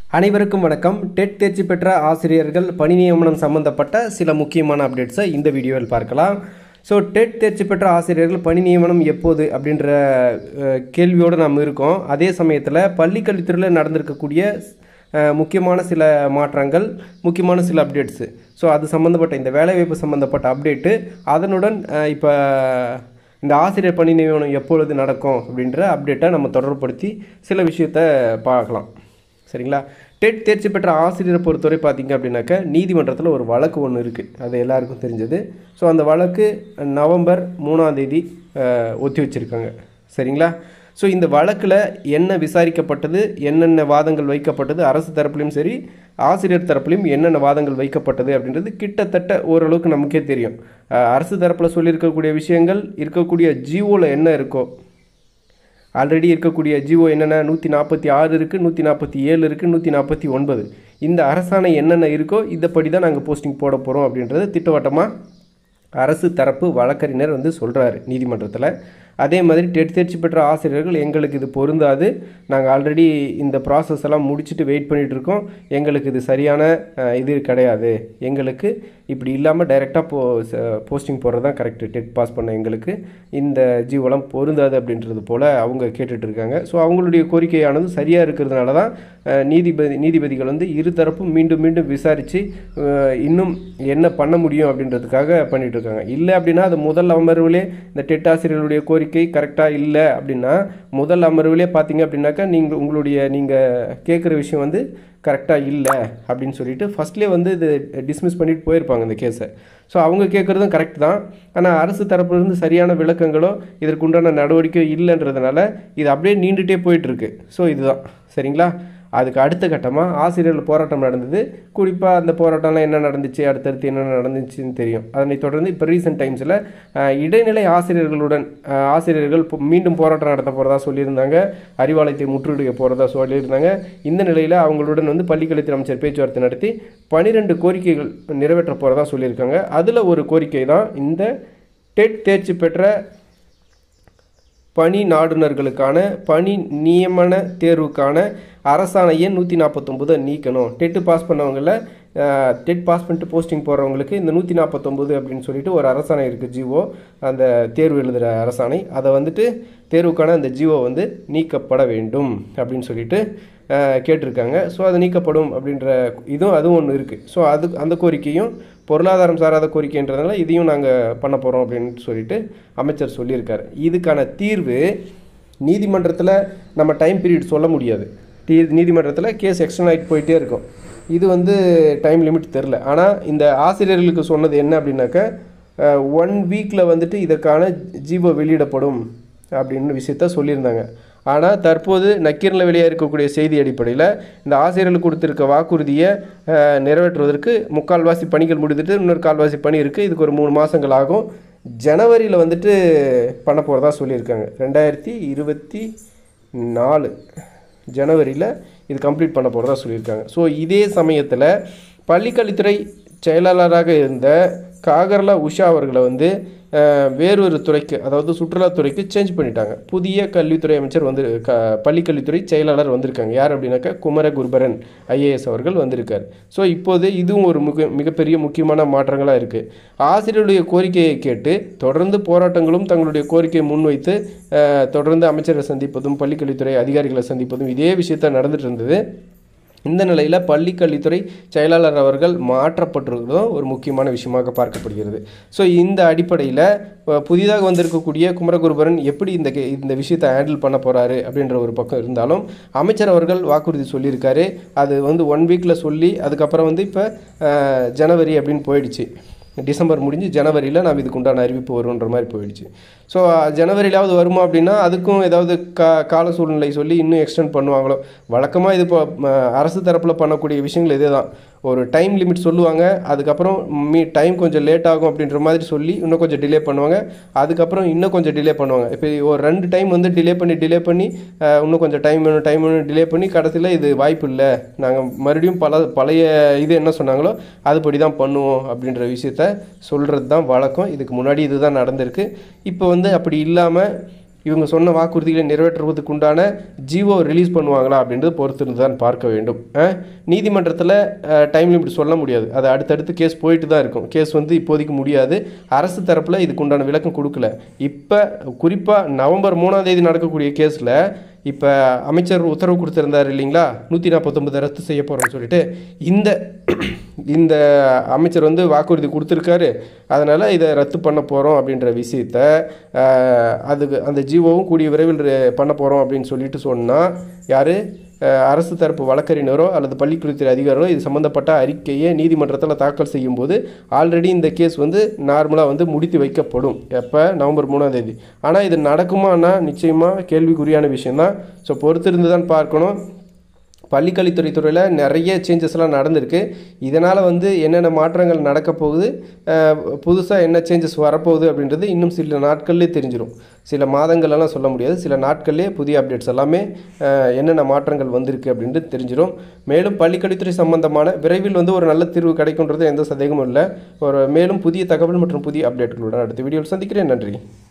அனைவருக்கும் வணக்கம் டெட் தேர்ச்சி பெற்ற ஆசிரியர்கள் பணி நியமனம் சம்பந்தப்பட்ட சில முக்கியமான அப்டேட்ஸை இந்த வீடியோவில் பார்க்கலாம் ஸோ டெட் தேர்ச்சி பெற்ற ஆசிரியர்கள் பணி நியமனம் எப்போது அப்படின்ற அஹ், கேள்வியோடு நாம் இருக்கோம் அதே சமயத்தில் பள்ளிக்கல்வித்துறையில் நடந்திருக்கக்கூடிய அஹ், முக்கியமான சில மாற்றங்கள் முக்கியமான சில அப்டேட்ஸு ஸோ அது சம்மந்தப்பட்ட இந்த வேலைவாய்ப்பு சம்மந்தப்பட்ட அப்டேட்டு அதனுடன் இப்போ இந்த ஆசிரியர் பணி நியமனம் எப்பொழுது நடக்கும் அப்படின்ற அப்டேட்டை நம்ம தொடர்புபடுத்தி சில விஷயத்தை பார்க்கலாம் சரிங்களா டெட் தேர்ச்சி பெற்ற ஆசிரியரை பொறுத்தவரை பார்த்தீங்க அப்படின்னாக்கா நீதிமன்றத்தில் ஒரு வழக்கு ஒன்று இருக்குது அது எல்லாருக்கும் தெரிஞ்சது ஸோ அந்த வழக்கு நவம்பர் மூணாம் தேதி அஹ், ஒத்தி வச்சுருக்காங்க சரிங்களா ஸோ இந்த வழக்கில் என்ன விசாரிக்கப்பட்டது என்னென்ன வாதங்கள் வைக்கப்பட்டது அரசு தரப்புலையும் சரி ஆசிரியர் தரப்புலையும் என்னென்ன வாதங்கள் வைக்கப்பட்டது அப்படின்றது கிட்டத்தட்ட ஓரளவுக்கு நமக்கே தெரியும் அஹ், அரசு தரப்பில் சொல்லியிருக்கக்கூடிய விஷயங்கள் இருக்கக்கூடிய ஜியோவில் என்ன இருக்கோ ஆல்ரெடி இருக்கக்கூடிய ஜிஓ என்னென்ன நூற்றி நாற்பத்தி ஆறு இருக்குது நூற்றி நாற்பத்தி ஏழு இருக்குது நூற்றி நாற்பத்தி ஒன்பது இந்த அரசாணை என்னென்ன இருக்கோ இதைப்படி தான் நாங்கள் போஸ்டிங் போட போகிறோம் அப்படின்றது திட்டவட்டமாக அரசு தரப்பு வழக்கறிஞர் வந்து சொல்கிறாரு நீதிமன்றத்தில் அதே மாதிரி டெட் தேர்ச்சி பெற்ற ஆசிரியர்கள் எங்களுக்கு இது பொருந்தாது நாங்கள் ஆல்ரெடி இந்த ப்ராசஸ் எல்லாம் முடிச்சுட்டு வெயிட் பண்ணிட்டு இருக்கோம் எங்களுக்கு இது சரியான அஹ், இது கிடையாது எங்களுக்கு இப்படி இல்லாமல் டைரெக்டாக போ போஸ்டிங் போடுறது தான் கரெக்டு டெட் பாஸ் பண்ண எங்களுக்கு இந்த ஜீவலம் பொருந்தாது அப்படின்றது போல் அவங்க கேட்டுட்டு இருக்காங்க ஸோ அவங்களுடைய கோரிக்கையானது சரியாக இருக்கிறதுனால தான் அஹ், நீதிபதி நீதிபதிகள் வந்து இரு தரப்பும் மீண்டும் மீண்டும் விசாரித்து இன்னும் என்ன பண்ண முடியும் அப்படின்றதுக்காக பண்ணிட்டு இருக்காங்க இல்லை அப்படின்னா அது முதல் அமர்விலே இந்த டெட் ஆசிரியர்களுடைய கோரிக்கை கரெக்டாக இல்லை அப்படின்னா முதல் அமர்விலே பார்த்தீங்க அப்படின்னாக்கா நீங்கள் உங்களுடைய நீங்கள் கேட்குற விஷயம் வந்து கரெக்டாக இல்லை அப்படின்னு சொல்லிட்டு ஃபஸ்ட்லேயே வந்து இது டிஸ்மிஸ் பண்ணிட்டு போயிருப்பாங்க இந்த கேஸை ஸோ அவங்க கேட்குறதும் கரெக்ட் தான் ஆனால் அரசு தரப்புலேருந்து சரியான விளக்கங்களோ இதற்குண்டான நடவடிக்கை இல்லைன்றதுனால இது அப்படியே நீண்டுகிட்டே போயிட்டுருக்கு ஸோ இதுதான் சரிங்களா அதுக்கு அடுத்த கட்டமாக ஆசிரியர்கள் போராட்டம் நடந்தது குறிப்பாக அந்த போராட்டம்லாம் என்ன நடந்துச்சு அடுத்தடுத்து என்னென்ன நடந்துச்சுன்னு தெரியும் அதனை தொடர்ந்து இப்போ ரீசெண்ட் டைம்ஸில் இடைநிலை ஆசிரியர்களுடன் அஹ், ஆசிரியர்கள் இப்போ மீண்டும் போராட்டம் நடத்த போகிறதா சொல்லியிருந்தாங்க அறிவாலயத்தை முற்றுகையிட போகிறதா சொல்லியிருந்தாங்க இந்த நிலையில் அவங்களுடன் வந்து பள்ளிக்கல்வித்துறை அமைச்சர் பேச்சுவார்த்தை நடத்தி பனிரெண்டு கோரிக்கைகள் நிறைவேற்ற போகிறதா சொல்லியிருக்காங்க அதில் ஒரு கோரிக்கை தான் இந்த டெட் தேர்ச்சி பெற்ற பணி நாடுனர்களுக்கான பணி நியமன தேர்வுக்கான அரசாணை எண் நூற்றி நாற்பத்தொம்போதை நீக்கணும் டெட்டு பாஸ் பண்ணவங்கள டெட் பாஸ் பண்ணிட்டு போஸ்டிங் போடுறவங்களுக்கு இந்த நூற்றி நாற்பத்தொம்போது அப்படின்னு சொல்லிட்டு ஒரு அரசாணை இருக்குது ஜிஓ அந்த தேர்வு எழுதுகிற அரசாணை அதை வந்துட்டு தேர்வுக்கான அந்த ஜிஓ வந்து நீக்கப்பட வேண்டும் அப்படின்னு சொல்லிட்டு அஹ், கேட்டிருக்காங்க ஸோ அது நீக்கப்படும் அப்படின்ற இதுவும் அதுவும் ஒன்று இருக்குது ஸோ அது அந்த கோரிக்கையும் பொருளாதாரம் சாராத கோரிக்கைன்றதுனால இதையும் நாங்கள் பண்ண போகிறோம் அப்படின்னு சொல்லிட்டு அமைச்சர் சொல்லியிருக்காரு இதுக்கான தீர்வு நீதிமன்றத்தில் நம்ம டைம் பீரியட் சொல்ல முடியாது தீ நீதிமன்றத்தில் கேஸ் எக்ஸ்டன் ஆகிட்டு போயிட்டே இருக்கும் இது வந்து டைம் லிமிட் தெரில ஆனால் இந்த ஆசிரியர்களுக்கு சொன்னது என்ன அப்படின்னாக்கா ஒன் வீக்கில் வந்துட்டு இதற்கான ஜீவோ வெளியிடப்படும் அப்படின்னு விஷயத்த சொல்லியிருந்தாங்க ஆனால் தற்போது நக்கீரில் வெளியே இருக்கக்கூடிய செய்தி அடிப்படையில் இந்த ஆசிரியர்களுக்கு கொடுத்திருக்க வாக்குறுதியை அஹ், நிறைவேற்றுவதற்கு முக்கால்வாசி பணிகள் முடிந்துட்டு இன்னொரு கால்வாசி பணி இருக்குது இதுக்கு ஒரு மூணு மாதங்கள் ஆகும் ஜனவரியில் வந்துட்டு பண்ண போகிறதா சொல்லியிருக்காங்க ரெண்டாயிரத்தி இருபத்தி நாலு ஜனவரியில் இது கம்ப்ளீட் பண்ண போகிறதா சொல்லியிருக்காங்க ஸோ இதே சமயத்தில் பள்ளிக்கல்வித்துறை செயலாளராக இருந்த காகர்லா உஷா அவர்களை வந்து அஹ், வேறொரு துறைக்கு அதாவது சுற்றுலாத்துறைக்கு சேஞ்ச் பண்ணிட்டாங்க புதிய கல்வித்துறை அமைச்சர் வந்து க பள்ளிக்கல்வித்துறை செயலாளர் வந்திருக்காங்க யார் அப்படின்னாக்கா குமர குருபரன் ஐஏஎஸ் அவர்கள் வந்திருக்கார் ஸோ இப்போது இதுவும் ஒரு மிக மிகப்பெரிய முக்கியமான மாற்றங்களாக இருக்குது ஆசிரியருடைய கோரிக்கையை கேட்டு தொடர்ந்து போராட்டங்களும் தங்களுடைய கோரிக்கையை முன்வைத்து அஹ், தொடர்ந்து அமைச்சரை சந்திப்பதும் பள்ளிக்கல்வித்துறை அதிகாரிகளை சந்திப்பதும் இதே விஷயத்த நடந்துட்டு இருந்தது இந்த நிலையில் பள்ளி கல்வித்துறை செயலாளர் அவர்கள் மாற்றப்பட்டிருக்கிறதும் ஒரு முக்கியமான விஷயமாக பார்க்கப்படுகிறது ஸோ இந்த அடிப்படையில் அஹ், புதிதாக வந்திருக்கக்கூடிய குமரகுருபரன் எப்படி இந்த கே- இந்த விஷயத்தை ஹேண்டில் பண்ண போகிறாரு அப்படின்ற ஒரு பக்கம் இருந்தாலும் அமைச்சர் அவர்கள் வாக்குறுதி சொல்லியிருக்காரு அது வந்து ஒன் வீக்கில் சொல்லி அதுக்கப்புறம் வந்து இப்போ ஜனவரி அப்படின்னு போயிடுச்சு டிசம்பர் முடிஞ்சு ஜனவரியில் நாம் இதுக்கு உண்டான அறிவிப்பு வருன்ற மாதிரி போயிடுச்சு ஸோ ஜனவரியிலாவது வருமா அப்படின்னா அதுக்கும் ஏதாவது கா கால சூழ்நிலை சொல்லி இன்னும் எக்ஸ்டெண்ட் பண்ணுவாங்களோ வழக்கமாக இது இப்போ ம, அரசு தரப்பில் பண்ணக்கூடிய விஷயங்கள் இதே தான் ஒரு டைம் லிமிட் சொல்லுவாங்க அதுக்கப்புறம் மீ டைம் கொஞ்சம் லேட் ஆகும் அப்படின்ற மாதிரி சொல்லி இன்னும் கொஞ்சம் டிலே பண்ணுவாங்க அதுக்கப்புறம் இன்னும் கொஞ்சம் டிலே பண்ணுவாங்க இப்போ ஒரு ரெண்டு டைம் வந்து டிலே பண்ணி டிலே பண்ணி அஹ், இன்னும் கொஞ்சம் டைம் வேணும் டைம் வேணும் டிலே பண்ணி கடைசியில் இது வாய்ப்பு இல்லை நாங்கள் மறுபடியும் பல பழைய இது என்ன சொன்னாங்களோ அதுபடி தான் பண்ணுவோம் அப்படின்ற விஷயத்த சொல்கிறது தான் வழக்கம் இதுக்கு முன்னாடி இதுதான் நடந்திருக்கு இப்போ வந்து அப்படி இல்லாமல் இவங்க சொன்ன வாக்குறுதிகளை நிறைவேற்றுவதற்கு உண்டான ஜிஓ ரிலீஸ் பண்ணுவாங்களா அப்படின்றது பொறுத்திருந்து தான் பார்க்க வேண்டும் அஹ், நீதிமன்றத்தில் டைம் லிமிட் சொல்ல முடியாது அது அடுத்தடுத்து கேஸ் போயிட்டு தான் இருக்கும் கேஸ் வந்து இப்போதைக்கு முடியாது அரசு தரப்பில் இதுக்கு உண்டான விளக்கம் கொடுக்கல இப்போ குறிப்பாக நவம்பர் மூணாம் தேதி நடக்கக்கூடிய கேஸில் இப்போ அமைச்சர் உத்தரவு கொடுத்துருந்தார் இல்லைங்களா நூற்றி நாற்பத்தொம்பது ரத்து செய்ய போகிறோம்னு சொல்லிட்டு இந்த இந்த அமைச்சர் வந்து வாக்குறுதி கொடுத்துருக்காரு அதனால் இதை ரத்து பண்ண போகிறோம் அப்படின்ற விஷயத்த அஹ், அதுக்கு அந்த ஜீவோவும் கூடிய விரைவில் re- பண்ண போகிறோம் அப்படின்னு சொல்லிட்டு சொன்னால் யார் அரசு தரப்பு வழக்கறிஞரோ அல்லது பள்ளிக்கல்வித்துறை அதிகாரோ இது சம்மந்தப்பட்ட அறிக்கையை நீதிமன்றத்தில் தாக்கல் செய்யும்போது ஆல்ரெடி இந்த கேஸ் வந்து நார்மலாக வந்து முடித்து வைக்கப்படும் எப்போ நவம்பர் மூணாம் தேதி ஆனால் இது நடக்குமானா நிச்சயமாக கேள்விக்குறியான விஷயம்தான் ஸோ பொறுத்திருந்து தான் பார்க்கணும் பள்ளிக்கல்வித்துறை துறையில் நிறைய சேஞ்சஸ்லாம் நடந்திருக்கு இதனால் வந்து என்னென்ன மாற்றங்கள் நடக்க போகுது புதுசாக என்ன சேஞ்சஸ் வரப்போகுது அப்படின்றது இன்னும் சில நாட்கள்லேயே தெரிஞ்சிடும் சில மாதங்களெல்லாம் சொல்ல முடியாது சில நாட்கள்லேயே புதிய அப்டேட்ஸ் எல்லாமே அஹ், என்னென்ன மாற்றங்கள் வந்திருக்கு அப்படின்றது தெரிஞ்சிடும் மேலும் பள்ளிக்கல்வித்துறை சம்பந்தமான விரைவில் வந்து ஒரு நல்ல தீர்வு கிடைக்குன்றது எந்த சந்தேகமும் இல்லை ஒரு மேலும் புதிய தகவல் மற்றும் புதிய அப்டேட்களுடன் அடுத்த வீடியோவில் சந்திக்கிறேன் நன்றி